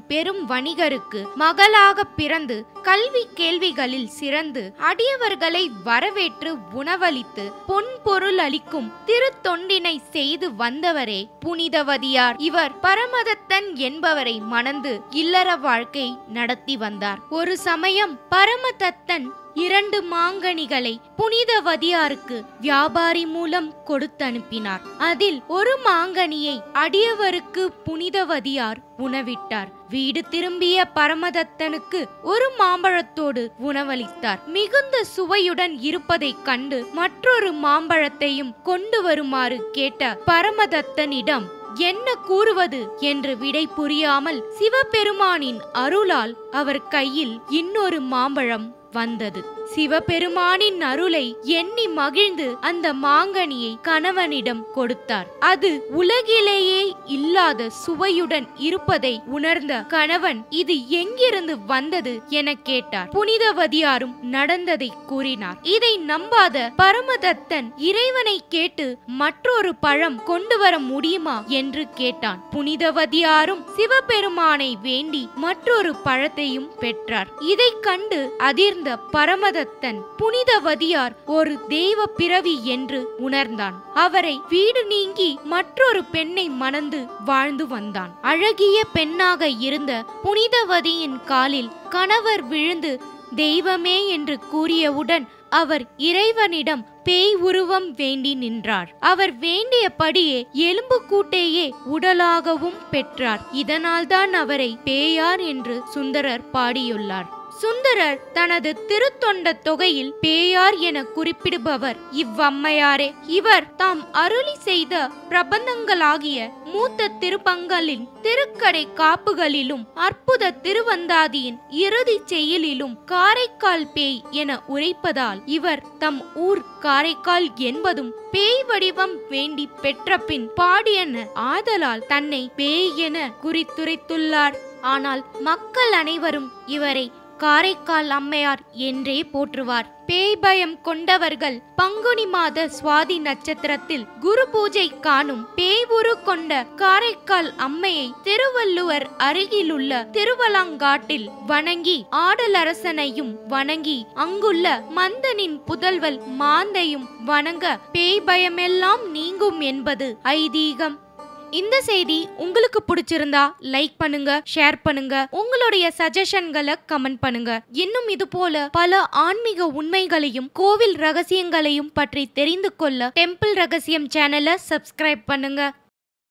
பெரும் வணிகருக்கு மகளாக பிறந்து கல்வி கேள்விகளில் சிறந்து அடியவர்களை வரவேற்று உணவளித்து பொன் பொருள் அளிக்கும் திருத்தொண்டினை செய்து வந்தவரே புனிதவதியார் இவர் பரமதத்தன் என்பவரை மணந்து இல்லற வாழ்க்கை நடத்தி வந்தார் ஒரு சமயம் பரமதத்தன் இரண்டு மாங்கனிகளை புனிதவதியாருக்கு வியாபாரி மூலம் கொடுத்து அனுப்பினார் அதில் ஒரு மாங்கனியை அடியவருக்கு புனிதவதியார் உணவிட்டார் வீடு திரும்பிய பரமதத்தனுக்கு ஒரு மாம்பழத்தோடு உணவளித்தார் மிகுந்த சுவையுடன் இருப்பதைக் கண்டு மற்றொரு மாம்பழத்தையும் கொண்டு வருமாறு கேட்ட பரமதத்தனிடம் என்ன கூறுவது என்று விடை புரியாமல் சிவபெருமானின் அருளால் அவர் கையில் இன்னொரு மாம்பழம் வந்தது சிவபெருமானின் அருளை எண்ணி மகிழ்ந்து அந்த மாங்கனியை கணவனிடம் கொடுத்தார் அது உலகிலேயே இல்லாத சுவையுடன் இருப்பதை உணர்ந்த கணவன் இது எங்கிருந்து வந்தது என கேட்டார் புனிதவதியாரும் நடந்ததை கூறினார் இதை நம்பாத பரமதத்தன் இறைவனை கேட்டு மற்றொரு பழம் கொண்டு வர முடியுமா என்று கேட்டான் புனிதவதியாரும் சிவபெருமானை வேண்டி மற்றொரு பழத்தையும் பெற்றார் இதைக் கண்டு அதிர்ந்த பரமதத்தன் புனிதவதியார் ஒரு தெய்வ பிறவி என்று உணர்ந்தான் அவரை வீடு நீங்கி மற்றொரு பெண்ணை மணந்து வாழ்ந்து வந்தான் அழகிய பெண்ணாக இருந்த புனிதவதியின் காலில் கணவர் விழுந்து தெய்வமே என்று கூறியவுடன் அவர் இறைவனிடம் பேய் உருவம் வேண்டி நின்றார் அவர் வேண்டியபடியே எலும்பு கூட்டையே உடலாகவும் பெற்றார் இதனால்தான் அவரை பேயார் என்று சுந்தரர் பாடியுள்ளார் சுந்தரர் தனது திருத்தொண்ட தொகையில் பேயார் என குறிப்பிடுபவர் இவ்வம்மையாரே இவர் தாம் அருளி செய்த பிரபந்தங்களாகிய மூத்த திருப்பங்களின் திருக்கடை காப்புகளிலும் அற்புத திருவந்தாதியின் இறுதி செயலிலும் காரைக்கால் பேய் என உரைப்பதால் இவர் தம் ஊர் காரைக்கால் என்பதும் பேய் வடிவம் வேண்டி பெற்ற பின் பாடியன ஆதலால் தன்னை பேய் என குறித்துரைத்துள்ளார் ஆனால் மக்கள் அனைவரும் இவரை காரைக்கால் அம்மையார் என்றே போற்றுவார் பேய் பயம் கொண்டவர்கள் பங்குனி மாத சுவாதி நட்சத்திரத்தில் குரு பூஜை காணும் பேய் உரு கொண்ட காரைக்கால் அம்மையை திருவள்ளுவர் அருகிலுள்ள திருவலங்காட்டில் வணங்கி ஆடலரசனையும் வணங்கி அங்குள்ள மந்தனின் புதல்வல் மாந்தையும் வணங்க பேய் பயமெல்லாம் நீங்கும் என்பது ஐதீகம் இந்த செய்தி உங்களுக்கு பிடிச்சிருந்தா லைக் பண்ணுங்க ஷேர் பண்ணுங்க உங்களுடைய சஜஷன்களை கமெண்ட் பண்ணுங்க இன்னும் இது போல பல ஆன்மீக உண்மைகளையும் கோவில் ரகசியங்களையும் பற்றி தெரிந்து கொள்ள டெம்பிள் ரகசியம் சேனலை சப்ஸ்கிரைப் பண்ணுங்க